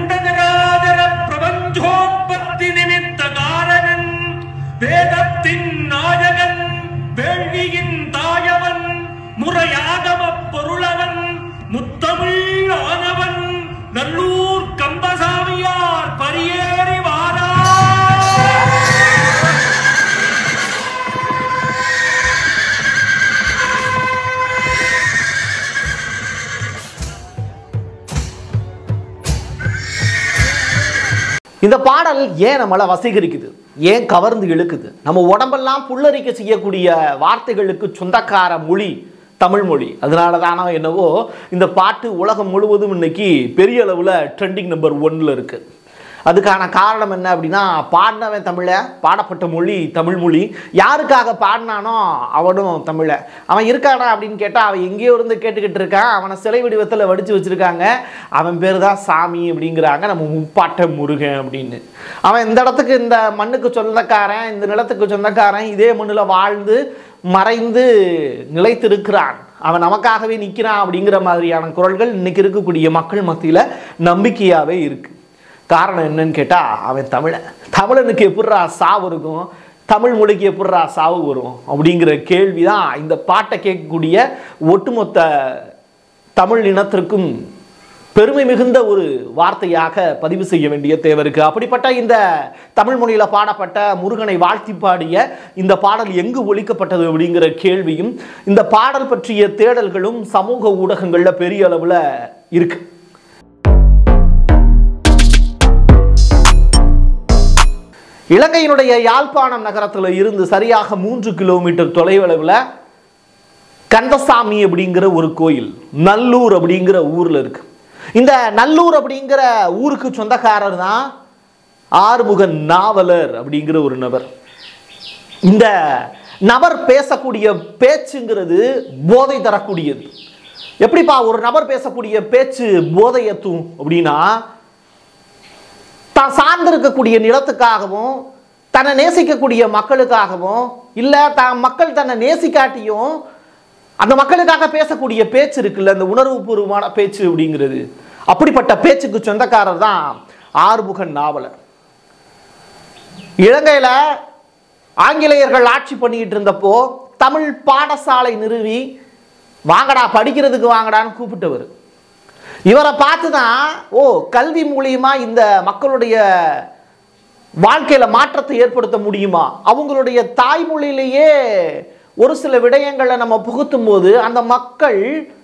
அண்டஜராஜர பிரபஞ்சோற்பத்தி நிமித்த காரணன் வேதத்தின் நாயகன் வேள்வியின் தாயவன் முறையாகமப் பொருளவன் முத்தமிழ் ஆனவன் நல்லூர் கம்பசாமியார் பரியேறி வாரா இந்த பாடல் ஏன் நம்மளை வசீகரிக்குது ஏன் கவர்ந்து இழுக்குது நம்ம உடம்பெல்லாம் புல்லரிக்க செய்யக்கூடிய வார்த்தைகளுக்கு சொந்தக்கார மொழி தமிழ் மொழி அதனால தானோ என்னவோ இந்த பாட்டு உலகம் முழுவதும் இன்னைக்கு பெரிய அளவில் ட்ரெண்டிங் நம்பர் ஒன்ல இருக்கு அதுக்கான காரணம் என்ன அப்படின்னா பாடினவன் தமிழ பாடப்பட்ட மொழி தமிழ் மொழி யாருக்காக பாடினானோ அவனும் தமிழ அவன் இருக்கானா அப்படின்னு கேட்டால் அவன் எங்கேயோ இருந்து கேட்டுக்கிட்டு இருக்கான் அவனை சிலை வடிவத்தில் வடித்து வச்சிருக்காங்க அவன் பேர் தான் சாமி அப்படிங்கிறாங்க நம்ம முப்பாட்ட முருகன் அப்படின்னு அவன் இந்த இடத்துக்கு இந்த மண்ணுக்கு சொந்தக்காரன் இந்த நிலத்துக்கு சொந்தக்காரன் இதே மண்ணில் வாழ்ந்து மறைந்து நிலைத்திருக்கிறான் அவன் நமக்காகவே நிற்கிறான் அப்படிங்கிற மாதிரியான குரல்கள் இன்னைக்கு இருக்கக்கூடிய மக்கள் மத்தியில் நம்பிக்கையாகவே இருக்கு காரணம் என்னன்னு கேட்டால் அவன் தமிழன் தமிழனுக்கு எப்படிரா சாவு இருக்கும் தமிழ் மொழிக்கு எப்படிரா சாவு வரும் அப்படிங்கிற கேள்வி தான் இந்த பாட்டை கேட்கக்கூடிய ஒட்டுமொத்த தமிழ் இனத்திற்கும் பெருமை மிகுந்த ஒரு வார்த்தையாக பதிவு செய்ய வேண்டிய தேவை இருக்கு அப்படிப்பட்ட இந்த தமிழ் மொழியில பாடப்பட்ட முருகனை வாழ்த்தி பாடிய இந்த பாடல் எங்கு ஒலிக்கப்பட்டது அப்படிங்கிற கேள்வியும் இந்த பாடல் பற்றிய தேடல்களும் சமூக ஊடகங்கள்ல பெரிய அளவுல இருக்கு இலங்கையினுடைய யாழ்ப்பாணம் நகரத்தில் இருந்து சரியாக மூன்று கிலோமீட்டர் தொலைவளவில் கந்தசாமி அப்படிங்கிற ஒரு கோயில் நல்லூர் அப்படிங்கிற ஊர்ல இருக்கு இந்த நல்லூர் அப்படிங்கிற ஊருக்கு சொந்தக்காரர் தான் ஆறுமுக நாவலர் அப்படிங்கிற ஒரு நபர் இந்த நபர் பேசக்கூடிய பேச்சுங்கிறது போதை தரக்கூடியது எப்படிப்பா ஒரு நபர் பேசக்கூடிய பேச்சு போதையத்தும் அப்படின்னா தான் சார்ந்திருக்கக்கூடிய நிலத்துக்காகவும் தன்னை நேசிக்கக்கூடிய மக்களுக்காகவும் இல்லை தான் மக்கள் தன்னை நேசிக்காட்டியும் அந்த மக்களுக்காக பேசக்கூடிய பேச்சு இருக்குல்ல அந்த உணர்வுபூர்வமான பேச்சு அப்படிங்கிறது அப்படிப்பட்ட பேச்சுக்கு சொந்தக்காரர் தான் ஆறுமுகன் நாவலர் இலங்கையில் ஆங்கிலேயர்கள் ஆட்சி பண்ணிக்கிட்டு இருந்தப்போ தமிழ் பாடசாலை நிறுவி வாங்கடா படிக்கிறதுக்கு வாங்கடான்னு கூப்பிட்டவர் இவரை பார்த்து தான் ஓ கல்வி மூலியமா இந்த மக்களுடைய வாழ்க்கையில மாற்றத்தை ஏற்படுத்த முடியுமா அவங்களுடைய தாய்மொழியிலேயே ஒரு சில விடயங்களை நம்ம புகுத்தும் போது அந்த மக்கள்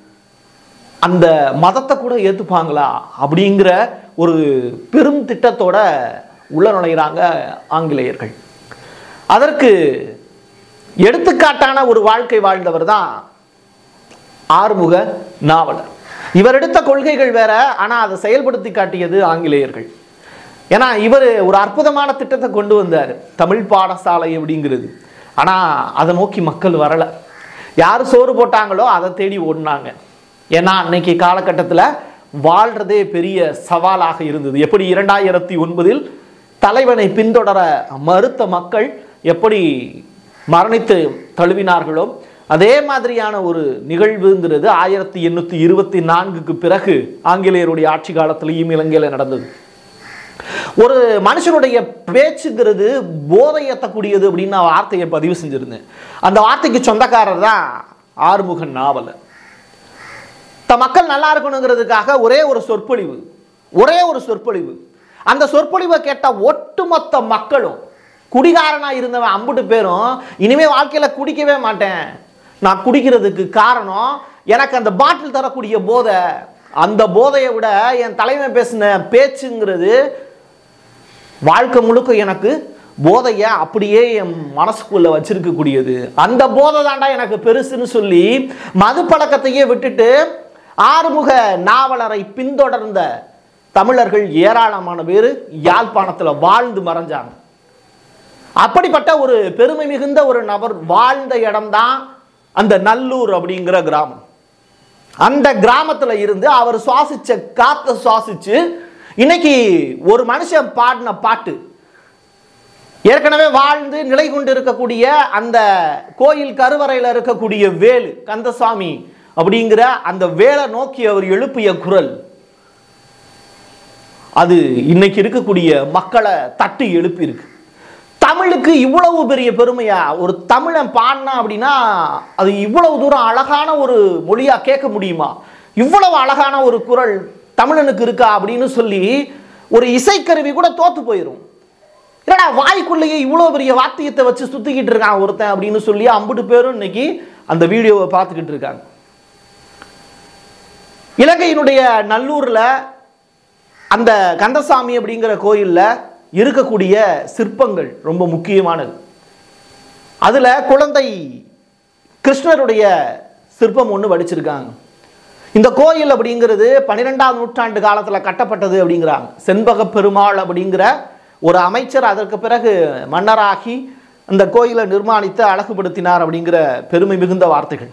அந்த மதத்தை கூட ஏற்றுப்பாங்களா அப்படிங்கிற ஒரு பெரும் திட்டத்தோட உள்ள நுழைகிறாங்க ஆங்கிலேயர்கள் அதற்கு எடுத்துக்காட்டான ஒரு வாழ்க்கை வாழ்ந்தவர் தான் ஆறுமுக நாவலர் இவர் எடுத்த கொள்கைகள் வேற ஆனா அதை செயல்படுத்தி காட்டியது ஆங்கிலேயர்கள் ஏன்னா இவர் ஒரு அற்புதமான திட்டத்தை கொண்டு வந்தார் தமிழ் பாடசாலை அப்படிங்கிறது ஆனா அதை நோக்கி மக்கள் வரல யார் சோறு போட்டாங்களோ அதை தேடி ஓடினாங்க ஏன்னா அன்னைக்கு காலகட்டத்தில் வாழ்றதே பெரிய சவாலாக இருந்தது எப்படி இரண்டாயிரத்தி ஒன்பதில் தலைவனை பின்தொடர மறுத்த மக்கள் எப்படி மரணித்து தழுவினார்களோ அதே மாதிரியான ஒரு நிகழ்வுங்கிறது ஆயிரத்தி எண்ணூற்றி இருபத்தி நான்குக்கு பிறகு ஆங்கிலேயருடைய ஆட்சி காலத்திலையும் இலங்கையில் நடந்தது ஒரு மனுஷனுடைய பேச்சுங்கிறது போதையத்தக்கூடியது அப்படின்னு நான் வார்த்தையை பதிவு செஞ்சிருந்தேன் அந்த வார்த்தைக்கு சொந்தக்காரர் தான் ஆறுமுகன் நாவலர் த மக்கள் நல்லா இருக்கணுங்கிறதுக்காக ஒரே ஒரு சொற்பொழிவு ஒரே ஒரு சொற்பொழிவு அந்த சொற்பொழிவை கேட்ட ஒட்டுமொத்த மக்களும் குடிகாரனா இருந்தவன் அம்புட்டு பேரும் இனிமே வாழ்க்கையில குடிக்கவே மாட்டேன் நான் குடிக்கிறதுக்கு காரணம் எனக்கு அந்த பாட்டில் தரக்கூடிய போதை அந்த போதையை விட என் தலைமை பேசின பேச்சுங்கிறது வாழ்க்கை முழுக்க எனக்கு போதையை அப்படியே என் மனசுக்குள்ள வச்சிருக்கக்கூடியது அந்த போதை தாண்டா எனக்கு பெருசுன்னு சொல்லி மது பழக்கத்தையே விட்டுட்டு ஆறுமுக நாவலரை பின்தொடர்ந்த தமிழர்கள் ஏராளமான பேர் யாழ்ப்பாணத்தில் வாழ்ந்து மறைஞ்சாங்க அப்படிப்பட்ட ஒரு பெருமை மிகுந்த ஒரு நபர் வாழ்ந்த இடம்தான் அந்த நல்லூர் அப்படிங்கிற கிராமம் அந்த கிராமத்துல இருந்து அவர் சுவாசிச்ச காத்த சுவாசிச்சு இன்னைக்கு ஒரு மனுஷன் பாடின பாட்டு ஏற்கனவே வாழ்ந்து நிலை கொண்டு இருக்கக்கூடிய அந்த கோயில் கருவறையில் இருக்கக்கூடிய வேலு கந்தசாமி அப்படிங்கிற அந்த வேலை நோக்கி அவர் எழுப்பிய குரல் அது இன்னைக்கு இருக்கக்கூடிய மக்களை தட்டி எழுப்பியிருக்கு தமிழுக்கு இவ்வளவு பெரிய பெருமையா ஒரு தமிழன் பாடினா அப்படின்னா அது இவ்வளவு தூரம் அழகான ஒரு மொழியா கேட்க முடியுமா இவ்வளவு அழகான ஒரு குரல் தமிழனுக்கு இருக்கா அப்படின்னு சொல்லி ஒரு இசைக்கருவி கூட தோத்து போயிடும் இல்லடா வாய்க்குள்ளேயே இவ்வளோ பெரிய வாத்தியத்தை வச்சு சுத்திக்கிட்டு இருக்கான் ஒருத்தன் அப்படின்னு சொல்லி அம்புட்டு பேரும் இன்னைக்கு அந்த வீடியோவை பார்த்துக்கிட்டு இருக்காங்க இலங்கையினுடைய நல்லூர்ல அந்த கந்தசாமி அப்படிங்கிற கோயில்ல இருக்கக்கூடிய சிற்பங்கள் ரொம்ப முக்கியமானது அதுல குழந்தை கிருஷ்ணருடைய சிற்பம் ஒன்று வடிச்சிருக்காங்க இந்த கோயில் அப்படிங்கிறது பன்னிரெண்டாம் நூற்றாண்டு காலத்தில் கட்டப்பட்டது அப்படிங்கிறாங்க செண்பக பெருமாள் அப்படிங்கிற ஒரு அமைச்சர் அதற்கு பிறகு மன்னராகி அந்த கோயிலை நிர்மாணித்து அழகுபடுத்தினார் அப்படிங்கிற பெருமை மிகுந்த வார்த்தைகள்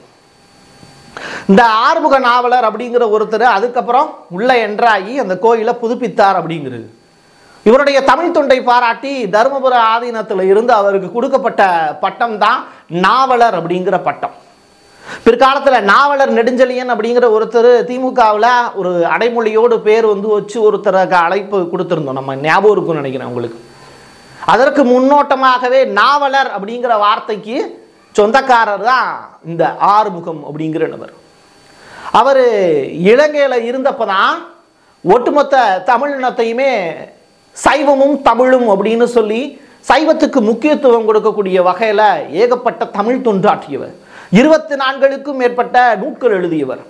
இந்த ஆறுமுக நாவலர் அப்படிங்கிற ஒருத்தர் அதுக்கப்புறம் உள்ள என்ட்ராகி அந்த கோயிலை புதுப்பித்தார் அப்படிங்கிறது இவருடைய தமிழ் தொண்டை பாராட்டி தருமபுர ஆதீனத்தில் இருந்து அவருக்கு கொடுக்கப்பட்ட பட்டம் தான் நாவலர் அப்படிங்கிற பட்டம் பிற்காலத்தில் நாவலர் நெடுஞ்செழியன் அப்படிங்கிற ஒருத்தர் திமுகவில் ஒரு அடைமொழியோடு பேர் வந்து வச்சு ஒருத்தருக்கு அழைப்பு கொடுத்துருந்தோம் நம்ம ஞாபகம் இருக்கும்னு நினைக்கிறேன் உங்களுக்கு அதற்கு முன்னோட்டமாகவே நாவலர் அப்படிங்கிற வார்த்தைக்கு சொந்தக்காரர் தான் இந்த ஆறுமுகம் அப்படிங்கிற நபர் அவர் இலங்கையில் இருந்தப்போ தான் ஒட்டுமொத்த தமிழினத்தையுமே சைவமும் தமிழும் அப்படின்னு சொல்லி சைவத்துக்கு முக்கியத்துவம் கொடுக்கக்கூடிய வகையில் ஏகப்பட்ட தமிழ் தொண்டாற்றியவர் இருபத்தி நான்களுக்கும் மேற்பட்ட நூட்கள் எழுதியவர்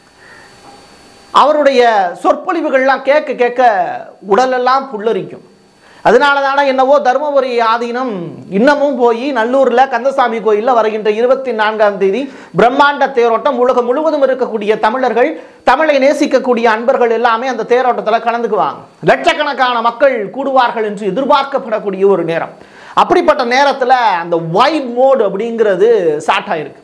அவருடைய சொற்பொழிவுகள்லாம் கேட்க கேட்க உடலெல்லாம் புல்லரிக்கும் அதனால தானே என்னவோ தருமபுரி ஆதீனம் இன்னமும் போய் நல்லூரில் கந்தசாமி கோயிலில் வருகின்ற இருபத்தி நான்காம் தேதி பிரம்மாண்ட தேரோட்டம் உலகம் முழுவதும் இருக்கக்கூடிய தமிழர்கள் தமிழை நேசிக்கக்கூடிய அன்பர்கள் எல்லாமே அந்த தேரோட்டத்தில் கலந்துக்குவாங்க லட்சக்கணக்கான மக்கள் கூடுவார்கள் என்று எதிர்பார்க்கப்படக்கூடிய ஒரு நேரம் அப்படிப்பட்ட நேரத்தில் அந்த வைட் மோடு அப்படிங்கிறது ஸ்டார்ட் ஆயிருக்கு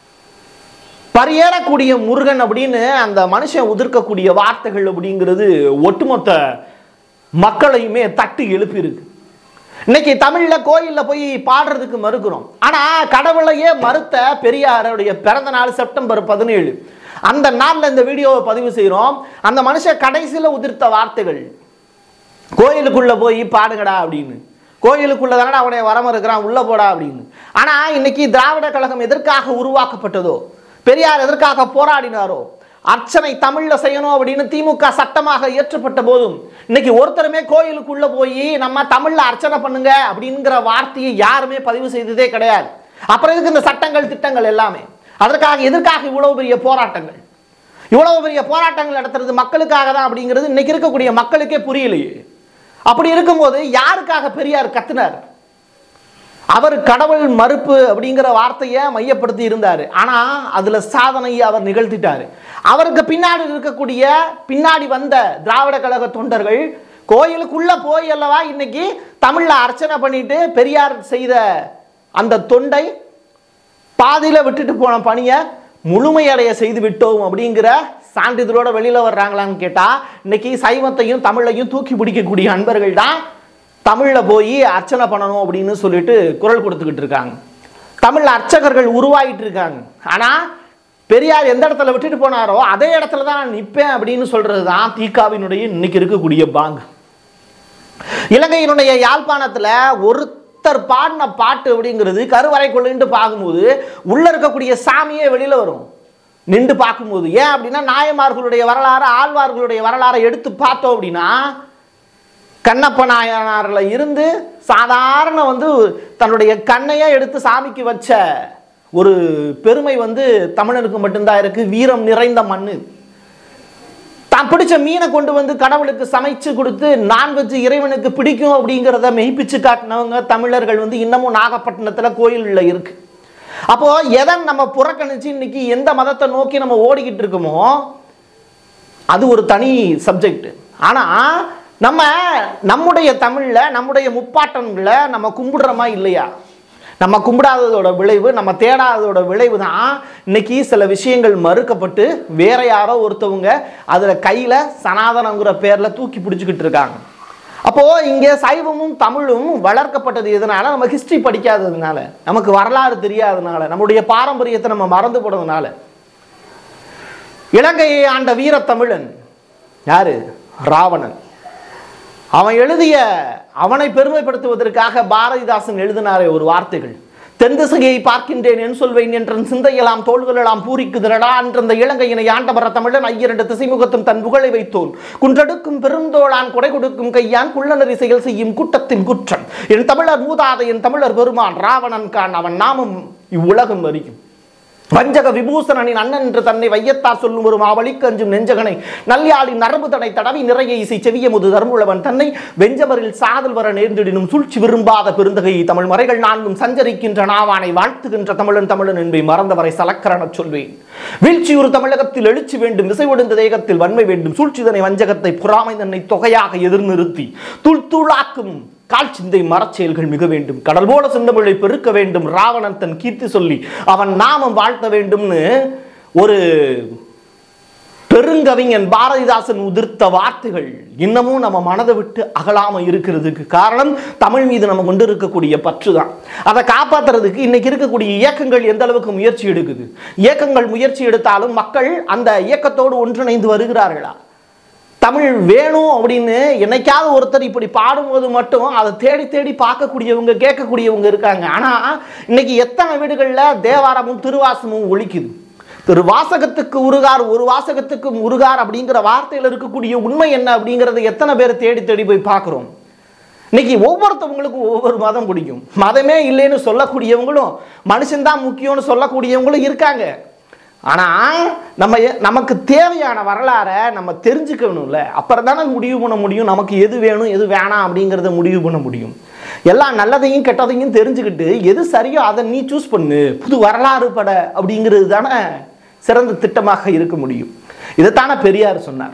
பரியேறக்கூடிய முருகன் அப்படின்னு அந்த மனுஷன் உதிர்க்கக்கூடிய வார்த்தைகள் அப்படிங்கிறது ஒட்டுமொத்த மக்களையுமே தட்டி எழுப்பியிருக்கு இன்னைக்கு தமிழ்ல கோயில்ல போய் பாடுறதுக்கு மறுக்கிறோம் ஆனா கடவுளையே மறுத்த பெரியாருடைய பிறந்த நாள் செப்டம்பர் பதினேழு அந்த நாள்ல இந்த வீடியோவை பதிவு செய்கிறோம் அந்த மனுஷன் கடைசியில உதிர்த்த வார்த்தைகள் கோயிலுக்குள்ள போய் பாடுங்கடா அப்படின்னு கோயிலுக்குள்ள தானடா அவனை வரம இருக்கிறான் உள்ள போடா அப்படின்னு ஆனா இன்னைக்கு திராவிட கழகம் எதற்காக உருவாக்கப்பட்டதோ பெரியார் எதற்காக போராடினாரோ அர்ச்சனை தமிழ்ல செய்யணும் அப்படின்னு திமுக சட்டமாக இயற்றப்பட்ட போதும் இன்னைக்கு ஒருத்தருமே கோயிலுக்குள்ள போய் நம்ம தமிழ்ல அர்ச்சனை பண்ணுங்க அப்படிங்கிற வார்த்தையை யாருமே பதிவு செய்ததே கிடையாது அப்புறம் எதுக்கு இந்த சட்டங்கள் திட்டங்கள் எல்லாமே அதற்காக எதற்காக இவ்வளவு பெரிய போராட்டங்கள் இவ்வளவு பெரிய போராட்டங்கள் நடத்துறது மக்களுக்காக தான் அப்படிங்கிறது இன்னைக்கு இருக்கக்கூடிய மக்களுக்கே புரியலையே அப்படி இருக்கும்போது யாருக்காக பெரியார் கத்துனார் அவர் கடவுள் மறுப்பு அப்படிங்கிற வார்த்தையை மையப்படுத்தி இருந்தார் ஆனால் அதில் சாதனையை அவர் நிகழ்த்திட்டார் அவருக்கு பின்னாடி இருக்கக்கூடிய பின்னாடி வந்த திராவிட கழக தொண்டர்கள் கோயிலுக்குள்ள போய் அல்லவா இன்னைக்கு தமிழ்ல அர்ச்சனை பண்ணிட்டு பெரியார் செய்த அந்த தொண்டை பாதியில் விட்டுட்டு போன பணியை முழுமையடைய செய்து விட்டோம் அப்படிங்கிற சான்றிதழோட வெளியில் வர்றாங்களான்னு கேட்டால் இன்னைக்கு சைவத்தையும் தமிழையும் தூக்கி பிடிக்கக்கூடிய அன்பர்கள் தான் தமிழில் போய் அர்ச்சனை பண்ணணும் அப்படின்னு சொல்லிட்டு குரல் கொடுத்துக்கிட்டு இருக்காங்க தமிழ் அர்ச்சகர்கள் உருவாகிட்டு இருக்காங்க ஆனால் பெரியார் எந்த இடத்துல விட்டுட்டு போனாரோ அதே இடத்துல தான் நான் நிற்பேன் அப்படின்னு சொல்றது தான் தீகாவினுடைய இன்னைக்கு இருக்கக்கூடிய பாங்கு இலங்கையினுடைய யாழ்ப்பாணத்தில் ஒருத்தர் பாடின பாட்டு அப்படிங்கிறது கருவறைக்குள்ளேன்ட்டு பார்க்கும்போது உள்ள இருக்கக்கூடிய சாமியே வெளியில வரும் நின்று பார்க்கும்போது ஏன் அப்படின்னா நாயமார்களுடைய வரலாறு ஆழ்வார்களுடைய வரலாறை எடுத்து பார்த்தோம் அப்படின்னா கண்ணப்ப நாயனாரில் இருந்து சாதாரண வந்து தன்னுடைய கண்ணையே எடுத்து சாமிக்கு வச்ச ஒரு பெருமை வந்து தமிழனுக்கு மட்டும்தான் இருக்கு வீரம் நிறைந்த மண்ணு தான் பிடிச்ச மீனை கொண்டு வந்து கடவுளுக்கு சமைச்சு கொடுத்து நான்வெஜ் இறைவனுக்கு பிடிக்கும் அப்படிங்கிறத மெய்ப்பிச்சு காட்டினவங்க தமிழர்கள் வந்து இன்னமும் நாகப்பட்டினத்தில் கோயிலில் இருக்கு அப்போ எதை நம்ம புறக்கணிச்சு இன்னைக்கு எந்த மதத்தை நோக்கி நம்ம ஓடிக்கிட்டு இருக்கோமோ அது ஒரு தனி சப்ஜெக்ட் ஆனால் நம்ம நம்முடைய தமிழில் நம்முடைய முப்பாட்டன்களை நம்ம கும்பிடுறோமா இல்லையா நம்ம கும்பிடாததோட விளைவு நம்ம தேடாததோட விளைவு தான் இன்னைக்கு சில விஷயங்கள் மறுக்கப்பட்டு வேற யாரோ ஒருத்தவங்க அதில் கையில் சனாதனங்கிற பேரில் தூக்கி பிடிச்சிக்கிட்டு இருக்காங்க அப்போது இங்கே சைவமும் தமிழும் வளர்க்கப்பட்டது எதனால நம்ம ஹிஸ்ட்ரி படிக்காததுனால நமக்கு வரலாறு தெரியாததுனால நம்முடைய பாரம்பரியத்தை நம்ம மறந்து போனதுனால இலங்கையை ஆண்ட வீரத்தமிழன் யாரு ராவணன் அவன் எழுதிய அவனை பெருமைப்படுத்துவதற்காக பாரதிதாசன் எழுதினாரே ஒரு வார்த்தைகள் தென் திசையை பார்க்கின்றேன் என் சொல்வேன் என்ற சிந்தையெல்லாம் தோள்களெல்லாம் பூரிக்குதிரடா என்ற இலங்கையினை ஆண்டவர தமிழன் ஐயரண்டு திசைமுகத்தும் தன் புகழை வைத்தோன் குன்றெடுக்கும் பெருந்தோளான் கொடை கொடுக்கும் கையான் குள்ளநரி செயல் செய்யும் கூட்டத்தின் குற்றம் என் தமிழர் மூதாதை என் தமிழர் பெருமான் ராவணன் கான் அவன் நாமம் இவ்வுலகம் அறியும் வஞ்சக விபூஷணனின் அண்ணன் என்று தன்னை வையத்தார் சொல்லும் ஒரு மாவழிக்கு அஞ்சும் நெஞ்சகனை நல்யாளின் நரம்பு தடை தடவி நிறைய இசை செவிய முது தர்முழவன் தன்னை வெஞ்சமரில் சாதல் வர நேர்ந்திடினும் சூழ்ச்சி விரும்பாத பெருந்தகை தமிழ் மறைகள் நான்கும் சஞ்சரிக்கின்ற நாவானை வாழ்த்துகின்ற தமிழன் தமிழன் என்பை மறந்தவரை சலக்கரணச் சொல்வேன் வீழ்ச்சியுறு தமிழகத்தில் எழுச்சி வேண்டும் விசை ஒடுந்த தேகத்தில் வன்மை வேண்டும் சூழ்ச்சிதனை வஞ்சகத்தை புறாமை தன்னை தொகையாக எதிர்நிறுத்தி தூள் தூளாக்கும் கால் சிந்தை மரச்செயல்கள் மிக வேண்டும் கடல் போல செந்தமிழை பெருக்க வேண்டும் ராவணன் தன் கீர்த்தி சொல்லி அவன் நாமம் வாழ்த்த வேண்டும்னு ஒரு பெருங்கவிஞன் பாரதிதாசன் உதிர்த்த வார்த்தைகள் இன்னமும் நம்ம மனதை விட்டு அகலாம இருக்கிறதுக்கு காரணம் தமிழ் மீது நம்ம கொண்டு இருக்கக்கூடிய பற்று தான் அதை காப்பாத்துறதுக்கு இன்னைக்கு இருக்கக்கூடிய இயக்கங்கள் எந்த அளவுக்கு முயற்சி எடுக்குது இயக்கங்கள் முயற்சி எடுத்தாலும் மக்கள் அந்த இயக்கத்தோடு ஒன்றிணைந்து வருகிறார்களா தமிழ் வேணும் அப்படின்னு என்னைக்காவது ஒருத்தர் இப்படி பாடும்போது மட்டும் அதை தேடி தேடி பார்க்கக்கூடியவங்க கேட்கக்கூடியவங்க இருக்காங்க ஆனால் இன்னைக்கு எத்தனை வீடுகளில் தேவாரமும் திருவாசமும் ஒழிக்குது திரு வாசகத்துக்கு உருகார் ஒரு வாசகத்துக்கு உருகார் அப்படிங்கிற வார்த்தையில் இருக்கக்கூடிய உண்மை என்ன அப்படிங்கிறத எத்தனை பேர் தேடி தேடி போய் பார்க்குறோம் இன்னைக்கு ஒவ்வொருத்தவங்களுக்கும் ஒவ்வொரு மதம் பிடிக்கும் மதமே இல்லைன்னு சொல்லக்கூடியவங்களும் மனுஷன்தான் முக்கியம்னு சொல்லக்கூடியவங்களும் இருக்காங்க ஆனால் நம்ம எ- நமக்கு தேவையான வரலாறை நம்ம தெரிஞ்சுக்கணும்ல அப்புறம் தானே முடிவு பண்ண முடியும் நமக்கு எது வேணும் எது வேணாம் அப்படிங்கிறத முடிவு பண்ண முடியும் எல்லா நல்லதையும் கெட்டதையும் தெரிஞ்சுக்கிட்டு எது சரியோ அதை நீ சூஸ் பண்ணு புது வரலாறு பட அப்படிங்கிறது தானே சிறந்த திட்டமாக இருக்க முடியும் இதைத்தானே பெரியார் சொன்னார்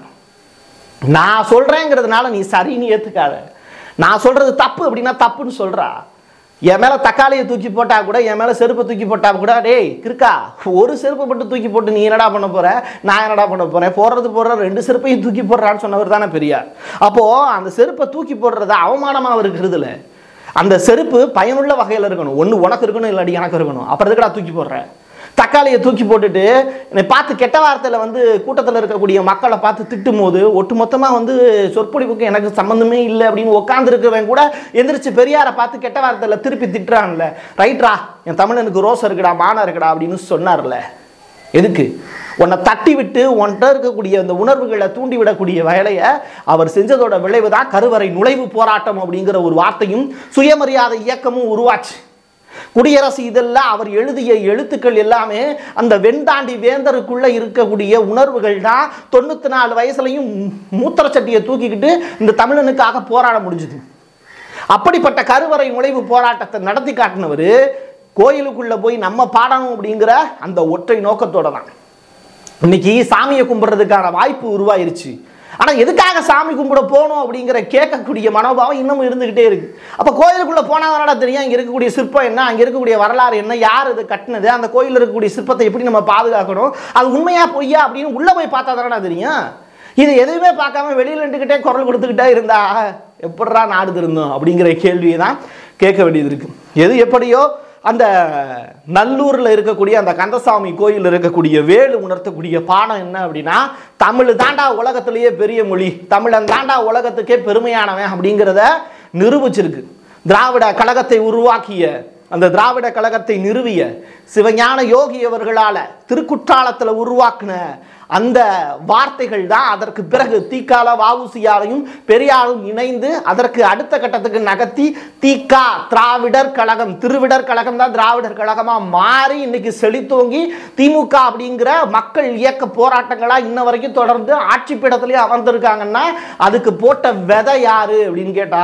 நான் சொல்றேங்கிறதுனால நீ சரின்னு ஏத்துக்காத நான் சொல்றது தப்பு அப்படின்னா தப்புன்னு சொல்றா என் மேல தக்காளியை தூக்கி போட்டா கூட என் மேல செருப்பை தூக்கி போட்டா கூட டேய் கிறுக்கா ஒரு செருப்பை மட்டும் தூக்கி போட்டு நீ என்னடா பண்ண போற நான் என்னடா பண்ண போறேன் போடுறது போடுற ரெண்டு செருப்பையும் தூக்கி போடுறான்னு சொன்னவர் தானே பெரியார் அப்போ அந்த செருப்பை தூக்கி போடுறது அவமானமா இருக்கிறதுல அந்த செருப்பு பயனுள்ள வகையில் இருக்கணும் ஒன்று உனக்கு இருக்கணும் இல்லாட்டி எனக்கு இருக்கணும் அப்புறம் எதுக்குடா தூக்கி போடுற தக்காளியை தூக்கி போட்டுட்டு என்னை பார்த்து கெட்ட வார்த்தையில் வந்து கூட்டத்தில் இருக்கக்கூடிய மக்களை பார்த்து திட்டும் போது ஒட்டுமொத்தமாக வந்து சொற்பொழிவுக்கு எனக்கு சம்மந்தமே இல்லை அப்படின்னு உட்காந்துருக்கவன் கூட எந்திரிச்சு பெரியாரை பார்த்து கெட்ட வார்த்தையில் திருப்பி திட்டுறான்ல ரைட்ரா என் தமிழனுக்கு ரோசம் இருக்குடா மானம் இருக்குடா அப்படின்னு சொன்னார்ல எதுக்கு உன்னை தட்டி விட்டு உன்கிட்ட இருக்கக்கூடிய அந்த உணர்வுகளை தூண்டி விடக்கூடிய வேலையை அவர் செஞ்சதோட விளைவு தான் கருவறை நுழைவு போராட்டம் அப்படிங்கிற ஒரு வார்த்தையும் சுயமரியாதை இயக்கமும் உருவாச்சு குடியரசு இதெல்லாம் அவர் எழுதிய எழுத்துக்கள் எல்லாமே அந்த வெண்தாண்டி வேந்தருக்குள்ள இருக்கக்கூடிய உணர்வுகள் தான் தொண்ணூத்தி நாலு வயசுலையும் மூத்திர சட்டியை தூக்கிக்கிட்டு இந்த தமிழனுக்காக போராட முடிஞ்சுது அப்படிப்பட்ட கருவறை நுழைவு போராட்டத்தை நடத்தி காட்டினவர் கோயிலுக்குள்ள போய் நம்ம பாடணும் அப்படிங்கிற அந்த ஒற்றை நோக்கத்தோட தான் இன்னைக்கு சாமியை கும்பிடுறதுக்கான வாய்ப்பு உருவாயிருச்சு ஆனா எதுக்காக சாமி கும்பிட போகணும் அப்படிங்கிற கேட்கக்கூடிய மனோபாவம் இன்னமும் இருந்துகிட்டே இருக்கு அப்ப கோயிலுக்குள்ள போனா தானடா தெரியும் அங்க இருக்கக்கூடிய சிற்பம் என்ன அங்க இருக்கக்கூடிய வரலாறு என்ன யார் இது கட்டினது அந்த கோயில்ல இருக்கக்கூடிய சிற்பத்தை எப்படி நம்ம பாதுகாக்கணும் அது உண்மையா பொய்யா அப்படின்னு உள்ள போய் பார்த்தா தானடா தெரியும் இது எதுவுமே பார்க்காம வெளியில நின்றுக்கிட்டே குரல் கொடுத்துக்கிட்டே இருந்தா எப்படிடா நாடு திருந்தோம் அப்படிங்கிற கேள்வியை தான் கேட்க வேண்டியது இருக்கு எது எப்படியோ அந்த நல்லூரில் இருக்கக்கூடிய அந்த கந்தசாமி கோயிலில் இருக்கக்கூடிய வேலு உணர்த்தக்கூடிய பாடம் என்ன அப்படின்னா தமிழ் தாண்டா உலகத்திலேயே பெரிய மொழி தமிழன் தாண்டா உலகத்துக்கே பெருமையானவன் அப்படிங்கிறத நிரூபிச்சிருக்கு திராவிட கழகத்தை உருவாக்கிய அந்த திராவிட கழகத்தை நிறுவிய சிவஞான யோகி அவர்களால திருக்குற்றாலத்தில் உருவாக்குன அந்த வார்த்தைகள் தான் அதற்கு பிறகு தீக்கால வாவுசியாலையும் பெரியாரும் இணைந்து அதற்கு அடுத்த கட்டத்துக்கு நகர்த்தி தீக்கா திராவிடர் கழகம் திருவிடர் கழகம் தான் திராவிடர் கழகமா மாறி இன்னைக்கு செழித்தோங்கி திமுக அப்படிங்கிற மக்கள் இயக்க போராட்டங்களா இன்ன வரைக்கும் தொடர்ந்து ஆட்சி பீடத்திலேயே அமர்ந்திருக்காங்கன்னா அதுக்கு போட்ட விதை யாரு அப்படின்னு கேட்டா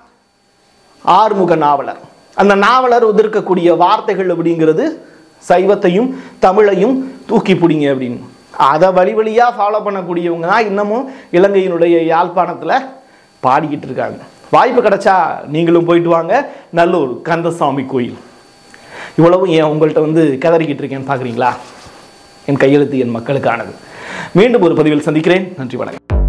ஆறுமுக நாவலர் அந்த நாவலர் உதிர்க்கக்கூடிய வார்த்தைகள் அப்படிங்கிறது சைவத்தையும் தமிழையும் தூக்கி பிடிங்க அப்படின்னு அதை வழி வழியாக ஃபாலோ பண்ணக்கூடியவங்க தான் இன்னமும் இலங்கையினுடைய யாழ்ப்பாணத்தில் பாடிக்கிட்டு இருக்காங்க வாய்ப்பு கிடைச்சா நீங்களும் போயிட்டு வாங்க நல்லூர் கந்தசாமி கோயில் இவ்வளவும் ஏன் உங்கள்கிட்ட வந்து கதறிக்கிட்டு இருக்கேன்னு பார்க்குறீங்களா என் கையெழுத்து என் மக்களுக்கானது மீண்டும் ஒரு பதிவில் சந்திக்கிறேன் நன்றி வணக்கம்